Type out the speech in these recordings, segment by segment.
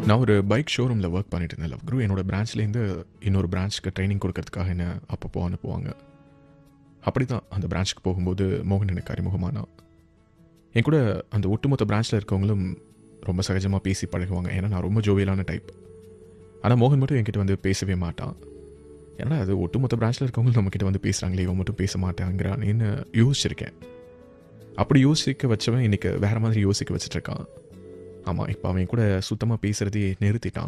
நான் ஒரு பைக் ஷோரூமில் ஒர்க் பண்ணிட்டு இருந்தேன் லவ் குரு என்னோட பிரான்ச்லேருந்து இன்னொரு பிரான்ச்சுக்கு ட்ரைனிங் கொடுக்கறதுக்காக என்ன அப்பப்போ அனுப்புவாங்க அப்படி தான் அந்த பிரான்ச்சுக்கு போகும்போது மோகன் எனக்கு அறிமுகமானான் என் கூட அந்த ஒட்டுமொத்த பிரான்ச்சில் இருக்கவங்களும் ரொம்ப சகஜமாக பேசி பழகுவாங்க ஏன்னா நான் ரொம்ப ஜோவியலான டைப் ஆனால் மோகன் மட்டும் என்கிட்ட வந்து பேசவே மாட்டான் ஏன்னா அது ஒட்டுமொத்த பிரான்ச்சில் இருக்கவங்களும் நம்மக்கிட்ட வந்து பேசுகிறாங்களே இவன் மட்டும் பேச மாட்டாங்கிறான்னு யோசிச்சிருக்கேன் அப்படி யோசிக்க வச்சவன் இன்னைக்கு வேற மாதிரி யோசிக்க வச்சுட்டு இருக்கான் ஆமாம் இப்போ அவன் கூட சுத்தமாக பேசுறதையே நிறுத்திட்டான்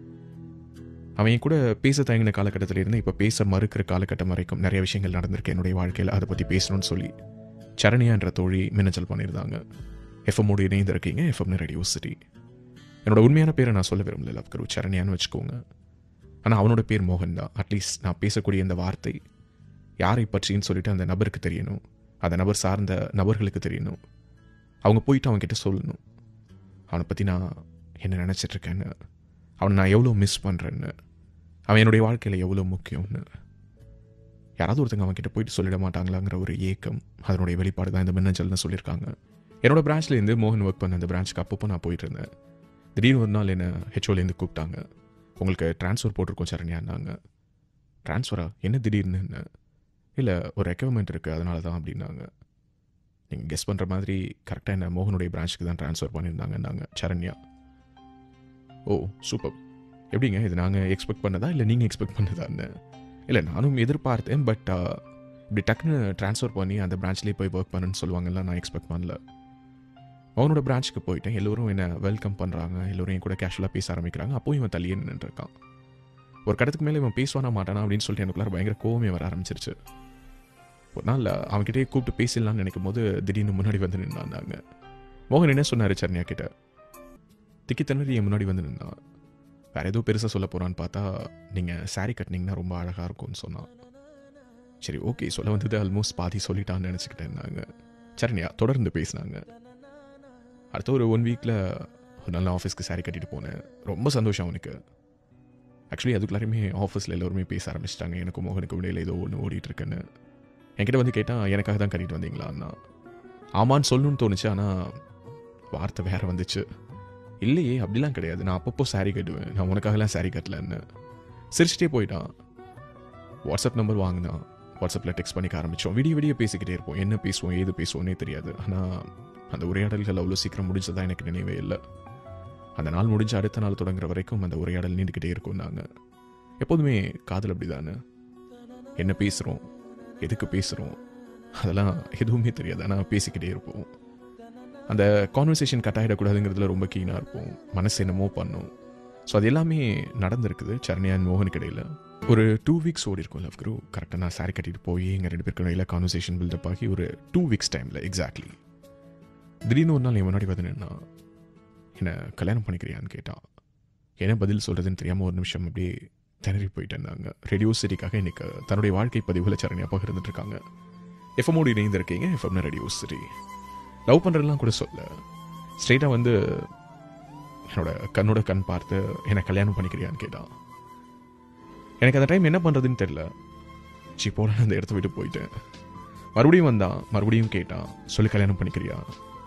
அவன் என் கூட பேச தயங்கின காலகட்டத்தில் இருந்து இப்போ பேச மறுக்கிற காலகட்டம் வரைக்கும் நிறைய விஷயங்கள் நடந்திருக்கு என்னுடைய வாழ்க்கையில் அதை பற்றி பேசணும்னு சொல்லி சரணியான்ற தோழி மின்னஞ்சல் பண்ணியிருந்தாங்க எஃப்எம்மோடு இணைந்திருக்கீங்க எஃப்எம் ரேடியோ சிட்டி என்னோட உண்மையான பேரை நான் சொல்ல விரும்பல லவ் கரு சரணியான்னு வச்சுக்கோங்க ஆனால் அவனோட பேர் மோகன் தான் அட்லீஸ்ட் நான் பேசக்கூடிய இந்த வார்த்தை யாரை பற்றின்னு சொல்லிட்டு அந்த நபருக்கு தெரியணும் அந்த நபர் சார்ந்த நபர்களுக்கு தெரியணும் அவங்க போயிட்டு அவன்கிட்ட சொல்லணும் அவனை பற்றி நான் என்ன நினச்சிட்டு இருக்கேன்னு அவனை நான் எவ்வளோ மிஸ் பண்ணுறேன்னு அவன் என்னுடைய வாழ்க்கையில் எவ்வளோ முக்கியம்னு யாராவது ஒருத்தங்க அவன்கிட்ட போயிட்டு சொல்லிட மாட்டாங்களாங்கிற ஒரு ஏக்கம் அதனுடைய வெளிப்பாடு தான் இந்த மின்னஞ்சல்னு சொல்லியிருக்காங்க என்னோட பிரான்ச்லேருந்து மோகன் ஒர்க் பண்ண அந்த பிரான்ச்சுக்கு அப்பப்போ நான் போயிட்டு இருந்தேன் திடீர்னு ஒரு நாள் என்ன ஹெச்ஓலேருந்து கூப்பிட்டாங்க உங்களுக்கு ட்ரான்ஸ்ஃபர் போட்டிருக்கோம் சரண்யான்னாங்க ட்ரான்ஸ்ஃபரா என்ன திடீர்னு இல்லை ஒரு ரெக்குவர்மெண்ட் இருக்குது அதனால தான் அப்படின்னாங்க நீங்கள் கெஸ் பண்ணுற மாதிரி கரெக்டாக என்ன மோகனுடைய பிரான்ச்சுக்கு தான் ட்ரான்ஸ்ஃபர் பண்ணியிருந்தாங்கன்னாங்க சரண்யா ஓ சூப்பர் எப்படிங்க இது நாங்கள் எக்ஸ்பெக்ட் பண்ணதா இல்லை நீங்கள் எக்ஸ்பெக்ட் பண்ணதான்னு இல்லை நானும் எதிர்பார்த்தேன் பட் இப்படி டக்குன்னு ட்ரான்ஸ்ஃபர் பண்ணி அந்த பிரான்ச்லேயே போய் ஒர்க் பண்ணுன்னு சொல்லுவாங்கல்ல நான் எக்ஸ்பெக்ட் பண்ணல அவனோட பிரான்ச்சுக்கு போயிட்டேன் எல்லோரும் என்னை வெல்கம் பண்ணுறாங்க எல்லோரும் என் கூட கேஷுவலாக பேச ஆரம்பிக்கிறாங்க அப்போ இவன் தள்ளியே நின்றுருக்கான் ஒரு கடத்துக்கு மேலே இவன் பேசுவானா மாட்டானா அப்படின்னு சொல்லிட்டு எனக்குள்ளார பயங்கர கோவமே வர ஆரம்பிச்சிருச்சு ஒரு நாள் அவன்கிட்டயே கூப்பிட்டு பேசிடலாம்னு நினைக்கும் போது திடீர்னு முன்னாடி வந்து நின்னாங்க மோகன் என்ன சொன்னார் சரண்யா கிட்ட திக்கி திணறி என் முன்னாடி வந்து நின்னான் வேற ஏதோ பெருசாக சொல்ல போறான்னு பார்த்தா நீங்கள் saree கட்டினீங்கன்னா ரொம்ப அழகாக இருக்கும்னு சொன்னான் சரி ஓகே சொல்ல வந்தது ஆல்மோஸ்ட் பாதி சொல்லிட்டான்னு நினச்சிக்கிட்டேன் நாங்க சரண்யா தொடர்ந்து பேசினாங்க அடுத்த ஒரு ஒன் வீக்கில் ஒரு நல்ல ஆஃபீஸ்க்கு saree கட்டிட்டு போனேன் ரொம்ப சந்தோஷம் அவனுக்கு ஆக்சுவலி அதுக்குள்ளாரையுமே ஆஃபீஸில் எல்லோருமே பேச ஆரம்பிச்சிட்டாங்க எனக்கு மோகனுக்கு இடையில ஏதோ ஒன்று ஓடிட்டு இருக்குன்னு என்கிட்ட வந்து கேட்டால் எனக்காக தான் கட்டிட்டு வந்தீங்களான்னா ஆமான்னு சொல்லணும்னு தோணுச்சு ஆனால் வார்த்தை வேற வந்துச்சு இல்லையே அப்படிலாம் கிடையாது நான் அப்பப்போ saree கட்டுவேன் நான் உனக்காகலாம் saree கட்டலன்னு சிரிச்சிட்டே போயிட்டான் வாட்ஸ்அப் நம்பர் வாங்கினான் வாட்ஸ்அப்பில் டெக்ஸ்ட் பண்ணிக்க ஆரம்பித்தோம் விடிய விடிய பேசிக்கிட்டே இருப்போம் என்ன பேசுவோம் ஏது பேசுவோன்னே தெரியாது ஆனால் அந்த உரையாடல்கள் அவ்வளோ சீக்கிரம் முடிஞ்சதா எனக்கு நினைவே இல்லை அந்த நாள் முடிஞ்ச அடுத்த நாள் தொடங்குற வரைக்கும் அந்த உரையாடல் நீண்டுக்கிட்டே இருக்கும் நாங்கள் எப்போதுமே காதல் அப்படிதானே என்ன பேசுகிறோம் எதுக்கு பேசுகிறோம் அதெல்லாம் எதுவுமே தெரியாது ஆனால் பேசிக்கிட்டே இருப்போம் அந்த கான்வர்சேஷன் கட் ஆகிடக்கூடாதுங்கிறதுல ரொம்ப கீனாக இருப்போம் மனசு என்னமோ பண்ணும் ஸோ அது எல்லாமே நடந்திருக்குது சரண்யா அண்ட் மோகன் இடையில ஒரு டூ வீக்ஸ் ஓடி இருக்கும் லவ் குரு கரெக்டாக நான் சாரி கட்டிட்டு போய் எங்கள் ரெண்டு பேருக்கு இடையில கான்வர்சேஷன் பில்டப் ஆகி ஒரு டூ வீக்ஸ் டைமில் எக்ஸாக்ட்லி திடீர்னு ஒரு நாள் என் முன்னாடி வந்து நின்னா என்னை கல்யாணம் பண்ணிக்கிறியான்னு கேட்டான் என்ன பதில் சொல்கிறதுன்னு தெரியாமல் ஒரு நிமிஷம் அப்படியே திணறி போயிட்டேன்னாங்க ரேடியோ சிட்டிக்காக இன்னைக்கு தன்னுடைய வாழ்க்கை பதிவுகளை சரணியாக பகிர்ந்துட்டு இருக்காங்க எஃப்எம்மோடு இணைந்திருக்கீங்க எஃப்எம்னா ரேடியோ சிட்டி லவ் பண்ணுறதுலாம் கூட சொல்ல ஸ்ட்ரெயிட்டாக வந்து என்னோட கண்ணோட கண் பார்த்து என்னை கல்யாணம் பண்ணிக்கிறியான்னு கேட்டான் எனக்கு அந்த டைம் என்ன பண்ணுறதுன்னு தெரில சி போட அந்த இடத்த விட்டு போயிட்டேன் மறுபடியும் வந்தான் மறுபடியும் கேட்டான் சொல்லி கல்யாணம் பண்ணிக்கிறியா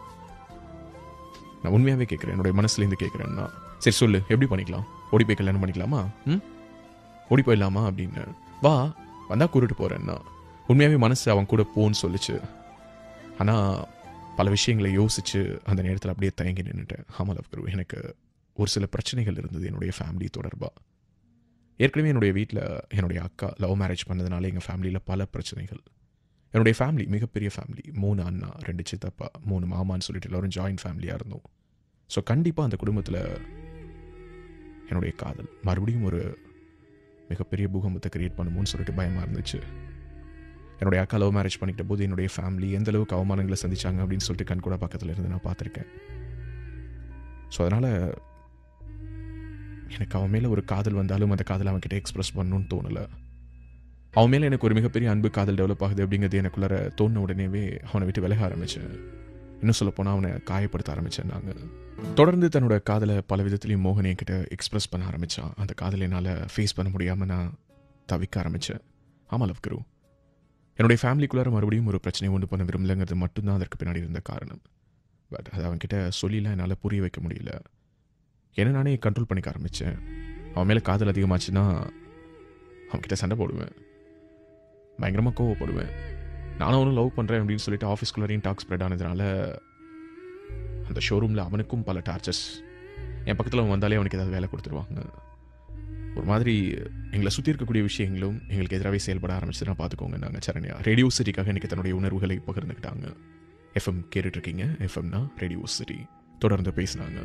நான் உண்மையாகவே கேட்குறேன் என்னுடைய மனசுலேருந்து கேட்குறேன்னா சரி சொல்லு எப்படி பண்ணிக்கலாம் ஓடி போய் கல்யாணம் பண்ணிக்கலாமா ம் ஓடி போயிடலாமா அப்படின்னு வா வந்தா கூட்டிட்டு போறேன்னா உண்மையாகவே மனசு அவன் கூட போன்னு சொல்லுச்சு ஆனால் பல விஷயங்களை யோசிச்சு அந்த நேரத்தில் அப்படியே தயங்கி நின்றுட்டேன் ஆமாம் லவ் குரு எனக்கு ஒரு சில பிரச்சனைகள் இருந்தது என்னுடைய ஃபேமிலி தொடர்பாக ஏற்கனவே என்னுடைய வீட்டில் என்னுடைய அக்கா லவ் மேரேஜ் பண்ணதுனால எங்கள் ஃபேமிலியில் பல பிரச்சனைகள் என்னுடைய ஃபேமிலி மிகப்பெரிய ஃபேமிலி மூணு அண்ணா ரெண்டு சித்தப்பா மூணு மாமான்னு சொல்லிட்டு எல்லோரும் ஜாயின்ட் ஃபேமிலியாக இருந்தோம் ஸோ கண்டிப்பாக அந்த குடும்பத்தில் என்னுடைய காதல் மறுபடியும் ஒரு மிகப்பெரிய பூகம்பத்தை கிரியேட் பண்ணுமோன்னு சொல்லிட்டு பயமாக இருந்துச்சு என்னுடைய அக்கா லவ் மேரேஜ் பண்ணிக்கிட்ட போது என்னுடைய ஃபேமிலி எந்த அளவுக்கு அவமானங்களை சந்திச்சாங்க அப்படின்னு சொல்லிட்டு கண் கூட பக்கத்தில் இருந்து நான் பார்த்துருக்கேன் ஸோ அதனால் எனக்கு அவன் மேலே ஒரு காதல் வந்தாலும் அந்த காதலை அவன்கிட்ட எக்ஸ்பிரஸ் பண்ணணும்னு தோணலை அவன் மேலே எனக்கு ஒரு மிகப்பெரிய அன்பு காதல் டெவலப் ஆகுது அப்படிங்கிறது எனக்குள்ளார தோணுன உடனேவே அவனை விட்டு விலக ஆரம்பித்தேன் இன்னும் சொல்ல போனால் அவனை காயப்படுத்த ஆரம்பித்தேன் நாங்கள் தொடர்ந்து தன்னோட காதலை பல விதத்துலையும் மோகன் என்கிட்ட எக்ஸ்பிரஸ் பண்ண ஆரம்பித்தான் அந்த காதலை என்னால் ஃபேஸ் பண்ண முடியாமல் நான் தவிக்க ஆரம்பித்தேன் ஆமாம் லவ் குரு என்னுடைய ஃபேமிலிக்குள்ளார மறுபடியும் ஒரு பிரச்சனையை உண்டு பண்ண விரும்பலைங்கிறது மட்டும்தான் அதற்கு பின்னாடி இருந்த காரணம் பட் அது அவன்கிட்ட சொல்லிலாம் என்னால் புரிய வைக்க முடியல என்ன நானே கண்ட்ரோல் பண்ணிக்க ஆரம்பித்தேன் அவன் மேலே காதல் அதிகமாச்சுன்னா அவன்கிட்ட சண்டை போடுவேன் பயங்கரமாக கோவப்படுவேன் நானும் அவனும் லவ் பண்ணுறேன் அப்படின்னு சொல்லிட்டு ஆஃபீஸ்குள்ளரையும் டாக் ஸ்ப்ரெட் ஆனதுனால அந்த ஷோரூமில் அவனுக்கும் பல டார்ச்சர்ஸ் என் பக்கத்தில் அவன் வந்தாலே அவனுக்கு ஏதாவது வேலை கொடுத்துருவாங்க ஒரு மாதிரி எங்களை சுற்றி இருக்கக்கூடிய விஷயங்களும் எங்களுக்கு எதிராகவே செயல்பட ஆரம்பிச்சுன்னா பார்த்துக்கோங்க நாங்கள் சரண்யா ரேடியோ சிட்டிக்காக எனக்கு தன்னுடைய உணர்வுகளை பகிர்ந்துக்கிட்டாங்க எஃப்எம் கேட்டுட்ருக்கீங்க எஃப்எம்னா ரேடியோ சிட்டி தொடர்ந்து பேசினாங்க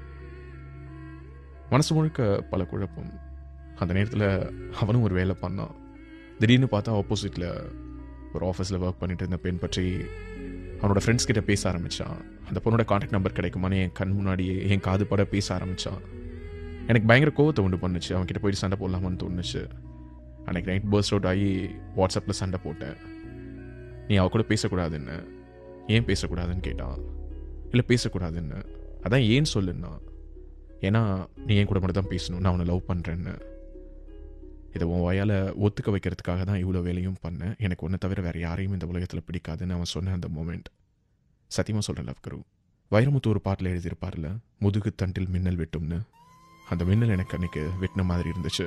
மனசு முழுக்க பல குழப்பம் அந்த நேரத்தில் அவனும் ஒரு வேலை பண்ணான் திடீர்னு பார்த்தா ஆப்போசிட்டில் ஒரு ஆஃபீஸில் ஒர்க் பண்ணிட்டு இருந்த பெண் பற்றி அவனோட ஃப்ரெண்ட்ஸ் கிட்ட பேச ஆரம்பித்தான் அந்த பொண்ணோட காண்டாக்ட் நம்பர் கிடைக்குமான்னு என் கண் முன்னாடியே என் காது பட பேச ஆரம்பித்தான் எனக்கு பயங்கர கோவத்தை உண்டு பண்ணுச்சு அவன்கிட்ட போயிட்டு சண்டை போடலாமான்னு தோணுச்சு அன்னைக்கு நைட் பர்ஸ்ட் அவுட் ஆகி வாட்ஸ்அப்பில் சண்டை போட்டேன் நீ அவ கூட பேசக்கூடாதுன்னு ஏன் பேசக்கூடாதுன்னு கேட்டான் இல்லை பேசக்கூடாதுன்னு அதான் ஏன் சொல்லுன்னா ஏன்னா நீ என் கூட மட்டும் தான் பேசணும் நான் அவனை லவ் பண்ணுறேன்னு இதை உன் வாயால் ஒத்துக்க வைக்கிறதுக்காக தான் இவ்வளோ வேலையும் பண்ணேன் எனக்கு ஒன்றை தவிர வேறு யாரையும் இந்த உலகத்தில் பிடிக்காதுன்னு அவன் சொன்ன அந்த மூமெண்ட் சத்தியமாக சொல்கிறேன் லவ் குரு வைரமுத்து ஒரு பாட்டில் எழுதியிருப்பார்ல முதுகு தண்டில் மின்னல் வெட்டும்னு அந்த மின்னல் எனக்கு அன்னைக்கு வெட்டின மாதிரி இருந்துச்சு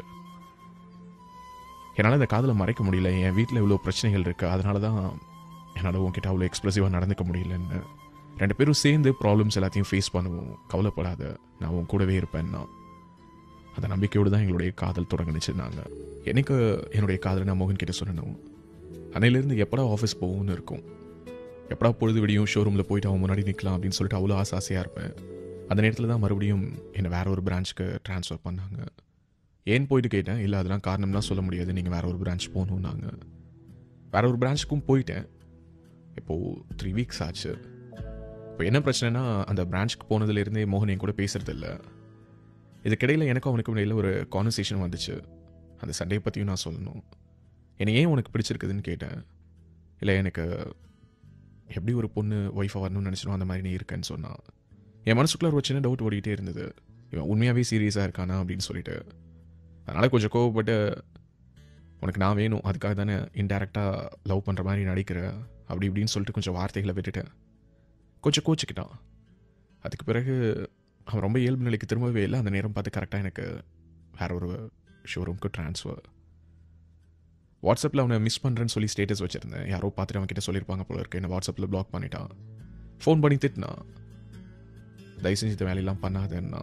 என்னால் அந்த காதலை மறைக்க முடியல என் வீட்டில் இவ்வளோ பிரச்சனைகள் இருக்குது அதனால தான் என்னால் உன்கிட்ட அவ்வளோ எக்ஸ்ப்ரெசிவாக நடந்துக்க முடியலன்னு ரெண்டு பேரும் சேர்ந்து ப்ராப்ளம்ஸ் எல்லாத்தையும் ஃபேஸ் பண்ணுவோம் கவலைப்படாத நான் உன் கூடவே இருப்பேன்னா அந்த நம்பிக்கையோடு தான் எங்களுடைய காதல் தொடங்குனுச்சு நாங்கள் எனக்கு என்னுடைய காதலை நான் மோகன் கிட்ட சொல்லணும் அன்னையிலேருந்து எப்படா ஆஃபீஸ் போகும்னு இருக்கும் எப்படா பொழுது விடியும் ஷோரூமில் போயிட்டு அவன் முன்னாடி நிற்கலாம் அப்படின்னு சொல்லிட்டு அவ்வளோ ஆசை ஆசையாக இருப்பேன் அந்த நேரத்தில் தான் மறுபடியும் என்னை வேற ஒரு பிரான்ச்சுக்கு ட்ரான்ஸ்ஃபர் பண்ணாங்க ஏன் போயிட்டு கேட்டேன் இல்லை அதெல்லாம் காரணம்லாம் சொல்ல முடியாது நீங்கள் வேற ஒரு பிரான்ச் போகணுன்னாங்க வேற ஒரு பிரான்ச்சுக்கும் போயிட்டேன் இப்போது த்ரீ வீக்ஸ் ஆச்சு இப்போ என்ன பிரச்சனைனா அந்த பிரான்ச்சுக்கு போனதுலேருந்தே மோகன் என் கூட பேசுறது இல்லை இதுக்கிடையில் எனக்கும் அவனுக்கும் இடையில ஒரு கான்வர்சேஷன் வந்துச்சு அந்த சண்டையை பற்றியும் நான் சொல்லணும் என்னை ஏன் உனக்கு பிடிச்சிருக்குதுன்னு கேட்டேன் இல்லை எனக்கு எப்படி ஒரு பொண்ணு ஒய்ஃபாக வரணும்னு நினச்சினோ அந்த மாதிரி நீ இருக்கேன்னு சொன்னான் என் மனசுக்குள்ள ஒரு சின்ன டவுட் ஓடிக்கிட்டே இருந்தது இவன் உண்மையாகவே சீரியஸாக இருக்கானா அப்படின்னு சொல்லிட்டு அதனால் கொஞ்சம் கோவப்பட்டு உனக்கு நான் வேணும் அதுக்காக தானே இன்டெரக்டாக லவ் பண்ணுற மாதிரி நடிக்கிற அப்படி இப்படின்னு சொல்லிட்டு கொஞ்சம் வார்த்தைகளை விட்டுட்டேன் கொஞ்சம் கோச்சிக்கிட்டான் அதுக்கு பிறகு அவன் ரொம்ப இயல்பு நிலைக்கு திரும்பவே இல்லை அந்த நேரம் பார்த்து கரெக்டாக எனக்கு வேற ஒரு ஷோரூம்க்கு ட்ரான்ஸ்ஃபர் வாட்ஸ்அப்பில் அவனை மிஸ் பண்ணுறேன்னு சொல்லி ஸ்டேட்டஸ் வச்சுருந்தேன் யாரோ பார்த்துட்டு அவன் கிட்ட சொல்லியிருப்பாங்க போல இருக்கு என்ன வாட்ஸ்அப்பில் பிளாக் பண்ணிட்டான் ஃபோன் பண்ணி திட்டினான் தயவு செஞ்சு இந்த வேலையெல்லாம் பண்ணாதேன்னா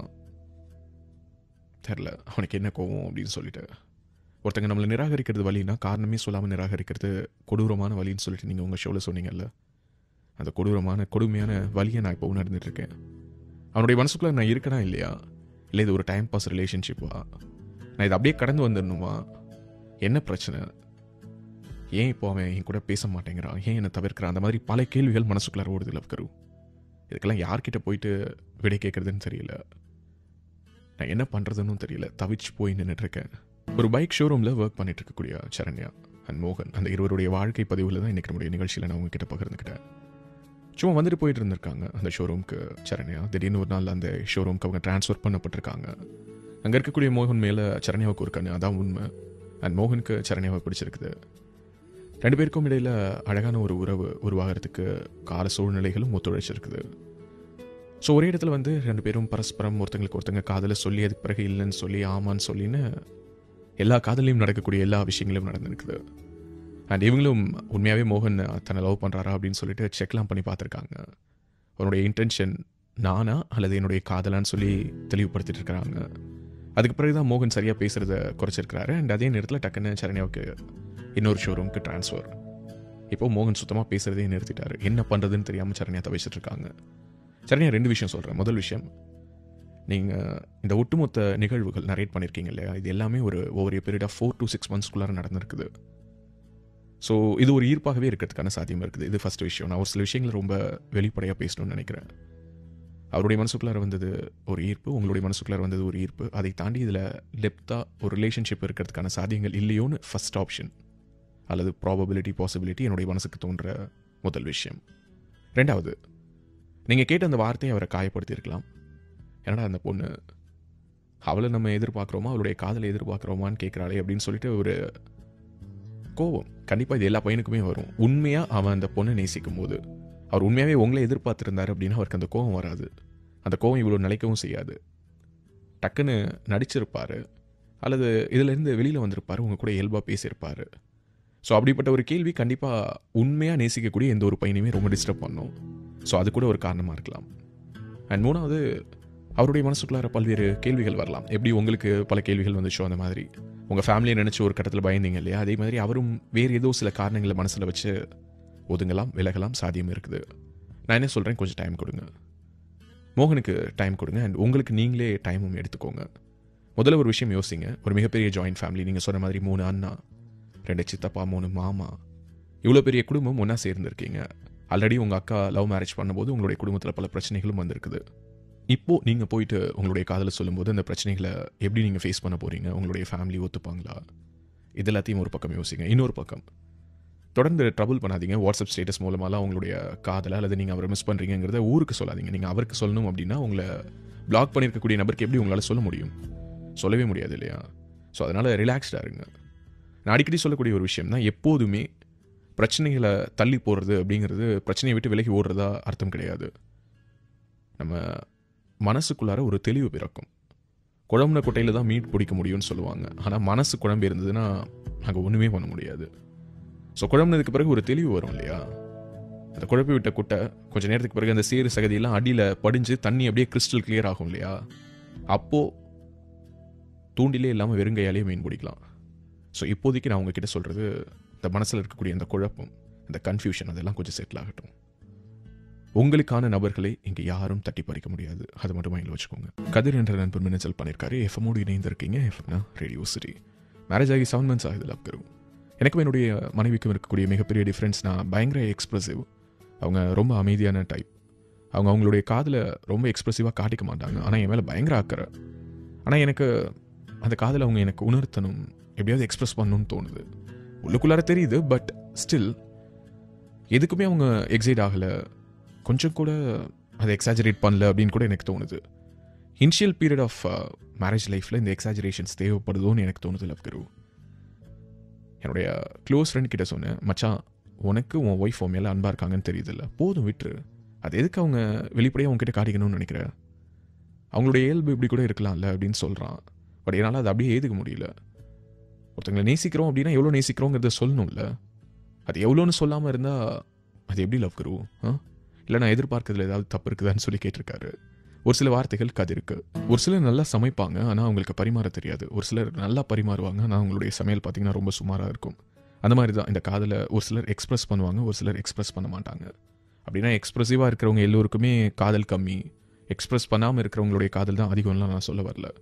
தெரில அவனுக்கு என்ன கோவம் அப்படின்னு சொல்லிட்டு ஒருத்தங்க நம்மளை நிராகரிக்கிறது வழின்னா காரணமே சொல்லாமல் நிராகரிக்கிறது கொடூரமான வழின்னு சொல்லிட்டு நீங்கள் உங்கள் ஷோவில் சொன்னீங்கல்ல அந்த கொடூரமான கொடுமையான வழியை நான் இப்போ உணர்ந்துட்டு இருக்கேன் அவனுடைய மனசுக்குள்ள நான் இருக்கனா இல்லையா இல்லை இது ஒரு டைம் பாஸ் ரிலேஷன்ஷிப்பா நான் இதை அப்படியே கடந்து வந்துடணுமா என்ன பிரச்சனை ஏன் இப்போ அவன் என் கூட பேச மாட்டேங்கிறான் ஏன் என்னை தவிர்க்கிறான் அந்த மாதிரி பல கேள்விகள் மனசுக்குள்ளார ஓடுது லவ்கரு இதுக்கெல்லாம் யார்கிட்ட போயிட்டு விடை கேட்குறதுன்னு தெரியல நான் என்ன பண்ணுறதுன்னு தெரியல தவிச்சு போய் நின்றுட்டு இருக்கேன் ஒரு பைக் ஷோரூமில் ஒர்க் பண்ணிட்டு இருக்கக்கூடிய சரண்யா அண்ட் மோகன் அந்த இருவருடைய வாழ்க்கை பதிவில் தான் இன்றைக்கி நம்முடைய நிகழ்ச்சியில் நான் உங்ககிட்ட பகிர்ந்துக்கிட்டேன் சும்மா வந்துட்டு போயிட்டு இருந்திருக்காங்க அந்த ஷோரூம்க்கு சரண்யா திடீர்னு ஒரு நாள் அந்த ஷோரூம்க்கு அவங்க ட்ரான்ஸ்ஃபர் பண்ணப்பட்டிருக்காங்க அங்கே இருக்கக்கூடிய மோகன் மேலே சரண்யாவுக்கு ஒரு கண்ணு அதான் உண்மை அண்ட் மோகனுக்கு சரண்யாவை பிடிச்சிருக்குது ரெண்டு பேருக்கும் இடையில் அழகான ஒரு உறவு உருவாகிறதுக்கு கால சூழ்நிலைகளும் ஒத்துழைச்சிருக்குது ஸோ ஒரே இடத்துல வந்து ரெண்டு பேரும் பரஸ்பரம் ஒருத்தங்களுக்கு ஒருத்தங்க காதலை சொல்லி அதுக்கு பிறகு இல்லைன்னு சொல்லி ஆமான்னு சொல்லின்னு எல்லா காதலையும் நடக்கக்கூடிய எல்லா விஷயங்களும் நடந்துருக்குது அண்ட் இவங்களும் உண்மையாகவே மோகன் தன்னை லவ் பண்ணுறாரா அப்படின்னு சொல்லிட்டு செக்லாம் பண்ணி பார்த்துருக்காங்க அவனுடைய இன்டென்ஷன் நானா அல்லது என்னுடைய காதலான்னு சொல்லி தெளிவுபடுத்திட்டு இருக்கிறாங்க அதுக்கு பிறகு தான் மோகன் சரியாக பேசுகிறத குறைச்சிருக்கிறாரு அண்ட் அதே நேரத்தில் டக்குன்னு சரண்யாவுக்கு இன்னொரு ஷோரூம்க்கு ட்ரான்ஸ்ஃபர் இப்போ மோகன் சுத்தமாக பேசுகிறதே நிறுத்திட்டாரு என்ன பண்ணுறதுன்னு தெரியாமல் சரண்யா தவிச்சிட்டு இருக்காங்க சரண்யா ரெண்டு விஷயம் சொல்கிறேன் முதல் விஷயம் நீங்கள் இந்த ஒட்டுமொத்த நிகழ்வுகள் நரேட் பண்ணியிருக்கீங்க இல்லையா இது எல்லாமே ஒரு ஒவ்வொரு period of four to six மந்த்ஸ்க்குள்ளார நடந்திருக்குது ஸோ இது ஒரு ஈர்ப்பாகவே இருக்கிறதுக்கான சாத்தியம் இருக்குது இது ஃபர்ஸ்ட் விஷயம் நான் ஒரு சில விஷயங்களை ரொம்ப வெளிப்படையாக பேசணும்னு நினைக்கிறேன் அவருடைய மனசுக்குள்ளார வந்தது ஒரு ஈர்ப்பு உங்களுடைய மனசுக்குள்ளார வந்தது ஒரு ஈர்ப்பு அதை தாண்டி இதில் டெப்த்தாக ஒரு ரிலேஷன்ஷிப் இருக்கிறதுக்கான சாத்தியங்கள் இல்லையோன்னு ஃபர்ஸ்ட் ஆப்ஷன் அல்லது ப்ராபபிலிட்டி பாசிபிலிட்டி என்னுடைய மனசுக்கு தோன்ற முதல் விஷயம் ரெண்டாவது நீங்கள் கேட்ட அந்த வார்த்தையை அவரை காயப்படுத்தியிருக்கலாம் என்னடா அந்த பொண்ணு அவளை நம்ம எதிர்பார்க்குறோமா அவளுடைய காதலை எதிர்பார்க்குறோமான்னு கேட்குறாளே அப்படின்னு சொல்லிட்டு ஒரு கோவம் கண்டிப்பாக இது எல்லா பையனுக்குமே வரும் உண்மையாக அவன் அந்த பொண்ணை நேசிக்கும் போது அவர் உண்மையாகவே உங்களை எதிர்பார்த்துருந்தாரு அப்படின்னா அவருக்கு அந்த கோவம் வராது அந்த கோவம் இவ்வளோ நிலைக்கவும் செய்யாது டக்குன்னு நடிச்சிருப்பாரு அல்லது இதிலேருந்து வெளியில் வந்திருப்பாரு உங்கள் கூட இயல்பாக பேசியிருப்பாரு ஸோ அப்படிப்பட்ட ஒரு கேள்வி கண்டிப்பாக உண்மையாக நேசிக்கக்கூடிய எந்த ஒரு பையனையுமே ரொம்ப டிஸ்டர்ப் பண்ணும் ஸோ அது கூட ஒரு காரணமாக இருக்கலாம் அண்ட் மூணாவது அவருடைய மனசுக்குள்ளார பல்வேறு கேள்விகள் வரலாம் எப்படி உங்களுக்கு பல கேள்விகள் வந்துச்சோ அந்த மாதிரி உங்கள் ஃபேமிலியை நினச்சி ஒரு கட்டத்தில் பயந்தீங்க இல்லையா அதே மாதிரி அவரும் வேறு ஏதோ சில காரணங்களை மனசில் வச்சு ஒதுங்கலாம் விலகலாம் சாத்தியம் இருக்குது நான் என்ன சொல்கிறேன் கொஞ்சம் டைம் கொடுங்க மோகனுக்கு டைம் கொடுங்க அண்ட் உங்களுக்கு நீங்களே டைமும் எடுத்துக்கோங்க முதல்ல ஒரு விஷயம் யோசிங்க ஒரு மிகப்பெரிய ஜாயிண்ட் ஃபேமிலி நீங்கள் சொன்ன மாதிரி மூணு அண்ணா ரெண்டு சித்தப்பா மூணு மாமா இவ்வளோ பெரிய குடும்பம் ஒன்றா சேர்ந்துருக்கீங்க ஆல்ரெடி உங்கள் அக்கா லவ் மேரேஜ் பண்ணும்போது உங்களுடைய குடும்பத்தில் பல பிரச்சனைகளும் வந்திருக்குது இப்போது நீங்கள் போயிட்டு உங்களுடைய காதலை சொல்லும்போது அந்த பிரச்சனைகளை எப்படி நீங்கள் ஃபேஸ் பண்ண போகிறீங்க உங்களுடைய ஃபேமிலி ஒத்துப்பாங்களா இது எல்லாத்தையும் ஒரு பக்கம் யோசிங்க இன்னொரு பக்கம் தொடர்ந்து ட்ரபிள் பண்ணாதீங்க வாட்ஸ்அப் ஸ்டேட்டஸ் மூலமாலாம் உங்களுடைய காதலை அல்லது நீங்கள் அவரை மிஸ் பண்ணுறீங்கிறத ஊருக்கு சொல்லாதீங்க நீங்கள் அவருக்கு சொல்லணும் அப்படின்னா உங்களை பிளாக் பண்ணியிருக்கக்கூடிய நபருக்கு எப்படி உங்களால் சொல்ல முடியும் சொல்லவே முடியாது இல்லையா ஸோ அதனால் ரிலாக்ஸ்டாக இருங்க நான் அடிக்கடி சொல்லக்கூடிய ஒரு விஷயம் தான் எப்போதுமே பிரச்சனைகளை தள்ளி போடுறது அப்படிங்கிறது பிரச்சனையை விட்டு விலகி ஓடுறதா அர்த்தம் கிடையாது நம்ம மனசுக்குள்ளார ஒரு தெளிவு பிறக்கும் குழம்புன குட்டையில் தான் மீட் பிடிக்க முடியும்னு சொல்லுவாங்க ஆனால் மனசு குழம்பு இருந்ததுன்னா அங்கே ஒன்றுமே பண்ண முடியாது ஸோ குழம்புனதுக்கு பிறகு ஒரு தெளிவு வரும் இல்லையா அந்த குழப்பி விட்ட குட்டை கொஞ்ச நேரத்துக்கு பிறகு அந்த சேறு சகதியெல்லாம் அடியில் படிஞ்சு தண்ணி அப்படியே கிறிஸ்டல் கிளியர் ஆகும் இல்லையா அப்போது தூண்டிலே இல்லாமல் வெறுங்கையாலேயே மீன் பிடிக்கலாம் ஸோ இப்போதைக்கு நான் உங்ககிட்ட சொல்கிறது இந்த மனசில் இருக்கக்கூடிய அந்த குழப்பம் அந்த கன்ஃபியூஷன் அதெல்லாம் கொஞ்சம் செட்டில் ஆகட்டும் உங்களுக்கான நபர்களை இங்கே யாரும் தட்டி பறிக்க முடியாது அதை மட்டும் மைண்டில் வச்சுக்கோங்க கதிர் என்ற நண்பர் மின்னச்சல் பண்ணியிருக்காரு எஃப்எம்மோடு இணைந்திருக்கீங்க எஃப்எம்னா ரேடியோ சிட்டி மேரேஜ் ஆகி செவன் மந்த்ஸ் ஆகுது லவ் கரும் எனக்கும் என்னுடைய மனைவிக்கும் இருக்கக்கூடிய மிகப்பெரிய டிஃப்ரென்ஸ் நான் பயங்கர எக்ஸ்ப்ரெசிவ் அவங்க ரொம்ப அமைதியான டைப் அவங்க அவங்களுடைய காதில் ரொம்ப எக்ஸ்ப்ரெசிவாக காட்டிக்க மாட்டாங்க ஆனால் என் மேலே பயங்கர அக்கறை ஆனால் எனக்கு அந்த காதலை அவங்க எனக்கு உணர்த்தணும் எப்படியாவது எக்ஸ்ப்ரெஸ் பண்ணணும்னு தோணுது உள்ளுக்குள்ளார தெரியுது பட் ஸ்டில் எதுக்குமே அவங்க எக்ஸைட் ஆகலை கொஞ்சம் கூட அதை எக்ஸாஜரேட் பண்ணல அப்படின்னு கூட எனக்கு தோணுது இனிஷியல் பீரியட் ஆஃப் மேரேஜ் லைஃப்பில் இந்த எக்ஸாஜரேஷன்ஸ் தேவைப்படுதோன்னு எனக்கு தோணுது லவ் கரு என்னுடைய க்ளோஸ் ஃப்ரெண்ட் கிட்ட சொன்னேன் மச்சான் உனக்கு உன் ஒய்ஃப் உன் மேலே அன்பாக இருக்காங்கன்னு தெரியுதுல்ல போதும் விட்டுரு அது எதுக்கு அவங்க வெளிப்படையாக உங்ககிட்ட காட்டிக்கணும்னு நினைக்கிறேன் அவங்களுடைய இயல்பு இப்படி கூட இருக்கலாம்ல அப்படின்னு சொல்கிறான் பட் என்னால் அதை அப்படியே ஏதுக்க முடியல ஒருத்தங்களை நேசிக்கிறோம் அப்படின்னா எவ்வளோ நேசிக்கிறோங்கிறத சொல்லணும்ல அது எவ்வளோன்னு சொல்லாமல் இருந்தால் அது எப்படி லவ் கரு ஆ இல்லை நான் எதிர்பார்க்கறதுல ஏதாவது தப்பு இருக்குதான்னு சொல்லி கேட்டிருக்காரு ஒரு சில வார்த்தைகள் கதிருக்கு ஒரு சிலர் நல்லா சமைப்பாங்க ஆனால் அவங்களுக்கு பரிமாற தெரியாது ஒரு சிலர் நல்லா பரிமாறுவாங்க ஆனால் அவங்களுடைய சமையல் பார்த்தீங்கன்னா ரொம்ப சுமாராக இருக்கும் அந்த மாதிரி தான் இந்த காதலை ஒரு சிலர் எக்ஸ்பிரஸ் பண்ணுவாங்க ஒரு சிலர் எக்ஸ்பிரஸ் பண்ண மாட்டாங்க அப்படின்னா எக்ஸ்ப்ரெசிவாக இருக்கிறவங்க எல்லோருக்குமே காதல் கம்மி எக்ஸ்பிரஸ் பண்ணாமல் இருக்கிறவங்களுடைய காதல் தான் அதிகம்லாம் நான் சொல்ல வரல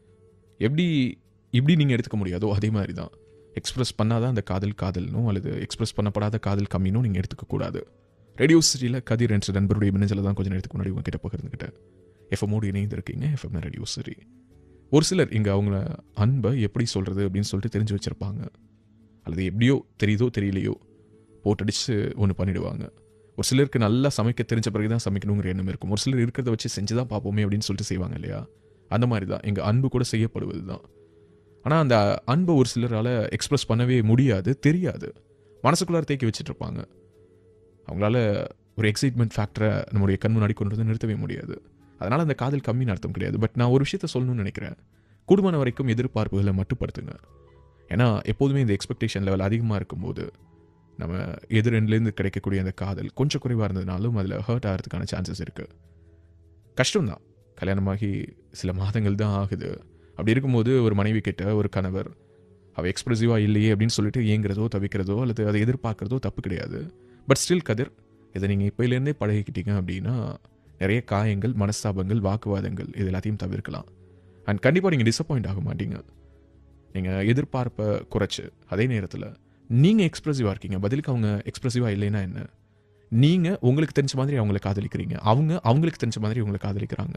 எப்படி இப்படி நீங்கள் எடுத்துக்க முடியாதோ அதே மாதிரி தான் எக்ஸ்பிரஸ் பண்ணாதான் அந்த காதல் காதல்னும் அல்லது எக்ஸ்பிரஸ் பண்ணப்படாத காதல் கம்மினும் நீங்கள் எடுத்துக்கக்கூடாது ரேடியோ சிட்டியில் கதிர் என்ற நண்பருடைய மின்னஞ்சல தான் கொஞ்சம் நேரத்துக்கு முன்னாடி உங்ககிட்ட பகிர்ந்துக்கிட்டேன் எஃப்எம்மோடு இணைந்திருக்கீங்க எஃப்எம் ரேடியோ சிட்டி ஒரு சிலர் இங்கே அவங்கள அன்பை எப்படி சொல்கிறது அப்படின்னு சொல்லிட்டு தெரிஞ்சு வச்சுருப்பாங்க அல்லது எப்படியோ தெரியுதோ தெரியலையோ போட்டடிச்சு ஒன்று பண்ணிடுவாங்க ஒரு சிலருக்கு நல்லா சமைக்க தெரிஞ்ச பிறகு தான் சமைக்கணுங்கிற எண்ணம் இருக்கும் ஒரு சிலர் இருக்கிறத வச்சு செஞ்சு தான் பார்ப்போமே அப்படின்னு சொல்லிட்டு செய்வாங்க இல்லையா அந்த மாதிரி தான் எங்கள் அன்பு கூட செய்யப்படுவது தான் ஆனால் அந்த அன்பை ஒரு சிலரால் எக்ஸ்பிரஸ் பண்ணவே முடியாது தெரியாது மனசுக்குள்ளார தேக்கி வச்சுட்டு இருப்பாங்க அவங்களால ஒரு எக்ஸைட்மெண்ட் ஃபேக்டரை நம்முடைய கண் முன்னாடி கொண்டு வந்து நிறுத்தவே முடியாது அதனால் அந்த காதல் கம்மின்னு அர்த்தம் கிடையாது பட் நான் ஒரு விஷயத்த சொல்லணும்னு நினைக்கிறேன் குடும்பம் வரைக்கும் எதிர்பார்ப்புகளை மட்டுப்படுத்துங்க ஏன்னா எப்போதுமே இந்த எக்ஸ்பெக்டேஷன் லெவல் அதிகமாக இருக்கும்போது நம்ம எதிரெண்ட்லேருந்து கிடைக்கக்கூடிய அந்த காதல் கொஞ்சம் குறைவாக இருந்ததுனாலும் அதில் ஹர்ட் ஆகிறதுக்கான சான்சஸ் இருக்குது கஷ்டம்தான் கல்யாணமாகி சில மாதங்கள் தான் ஆகுது அப்படி இருக்கும்போது ஒரு மனைவி கிட்ட ஒரு கணவர் அவள் எக்ஸ்பிரசிவாக இல்லையே அப்படின்னு சொல்லிட்டு ஏங்குறதோ தவிக்கிறதோ அல்லது அதை எதிர்பார்க்குறதோ தப்பு கிடையாது பட் ஸ்டில் கதிர் இதை நீங்கள் இப்போலேருந்தே பழகிக்கிட்டீங்க அப்படின்னா நிறைய காயங்கள் மனஸ்தாபங்கள் வாக்குவாதங்கள் இது எல்லாத்தையும் தவிர்க்கலாம் அண்ட் கண்டிப்பாக நீங்கள் டிசப்பாயிண்ட் ஆக மாட்டீங்க நீங்கள் எதிர்பார்ப்பை குறைச்சு அதே நேரத்தில் நீங்கள் எக்ஸ்ப்ரெசிவாக இருக்கீங்க பதிலுக்கு அவங்க எக்ஸ்ப்ரெசிவாக இல்லைன்னா என்ன நீங்கள் உங்களுக்கு தெரிஞ்ச மாதிரி அவங்கள காதலிக்கிறீங்க அவங்க அவங்களுக்கு தெரிஞ்ச மாதிரி உங்களை காதலிக்கிறாங்க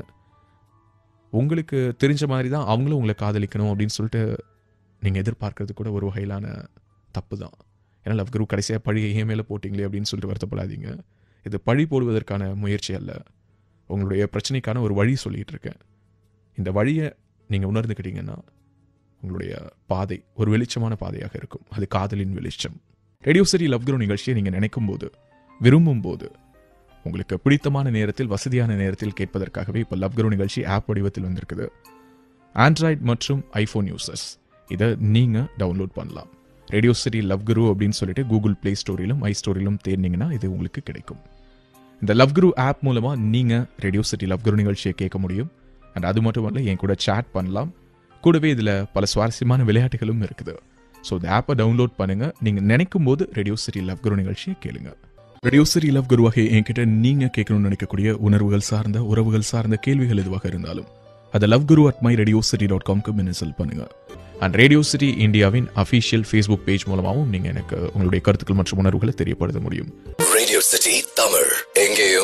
உங்களுக்கு தெரிஞ்ச மாதிரி தான் அவங்களும் உங்களை காதலிக்கணும் அப்படின்னு சொல்லிட்டு நீங்கள் எதிர்பார்க்கறது கூட ஒரு வகையிலான தப்பு தான் ஏன்னா லவ் குரு கடைசியாக பழியை ஏன் மேலே போட்டிங்களே அப்படின்னு சொல்லிட்டு வருத்தப்படாதீங்க இது பழி போடுவதற்கான முயற்சி அல்ல உங்களுடைய பிரச்சனைக்கான ஒரு வழி சொல்லிகிட்டு இருக்கேன் இந்த வழியை நீங்கள் உணர்ந்துக்கிட்டீங்கன்னா உங்களுடைய பாதை ஒரு வெளிச்சமான பாதையாக இருக்கும் அது காதலின் வெளிச்சம் ரேடியோ சரி லவ் குரு நிகழ்ச்சியை நீங்கள் நினைக்கும் போது விரும்பும் போது உங்களுக்கு பிடித்தமான நேரத்தில் வசதியான நேரத்தில் கேட்பதற்காகவே இப்போ லவ் குரு நிகழ்ச்சி ஆப் வடிவத்தில் வந்திருக்குது ஆண்ட்ராய்ட் மற்றும் ஐஃபோன் யூசர்ஸ் இதை நீங்கள் டவுன்லோட் பண்ணலாம் ரேடியோ சிட்டி லவ் குரு அப்படின்னு சொல்லிட்டு கூகுள் ப்ளே ஸ்டோரிலும் ஐ ஸ்டோரிலும் தேர்ந்தீங்கன்னா இது உங்களுக்கு கிடைக்கும் இந்த லவ் குரு ஆப் மூலமாக நீங்கள் ரேடியோ சிட்டி லவ் குரு நிகழ்ச்சியை கேட்க முடியும் அண்ட் அது மட்டும் இல்லை என் கூட சேட் பண்ணலாம் கூடவே இதில் பல சுவாரஸ்யமான விளையாட்டுகளும் இருக்குது ஸோ இந்த ஆப்பை டவுன்லோட் பண்ணுங்கள் நீங்கள் நினைக்கும் போது ரேடியோ சிட்டி லவ் குரு நிகழ்ச்சியை கேளுங்க ரேடியோ சிட்டி லவ் குருவாக என்கிட்ட நீங்கள் கேட்கணும்னு நினைக்கக்கூடிய உணர்வுகள் சார்ந்த உறவுகள் சார்ந்த கேள்விகள் எதுவாக இருந்தாலும் அதை love guru at my Radio City dot காம்க்கு மின்னசல் பண்ணுங்க அண்ட் ரேடியோ சிட்டி இந்தியாவின் அஃபிஷியல் ஃபேஸ்புக் பேஜ் மூலமாகவும் நீங்கள் எனக்கு உங்களுடைய கருத்துக்கள் மற்றும் உணர்வுகளை தெரியப்படுத்த முடியும் Radio City Tamil. எங்கேயும்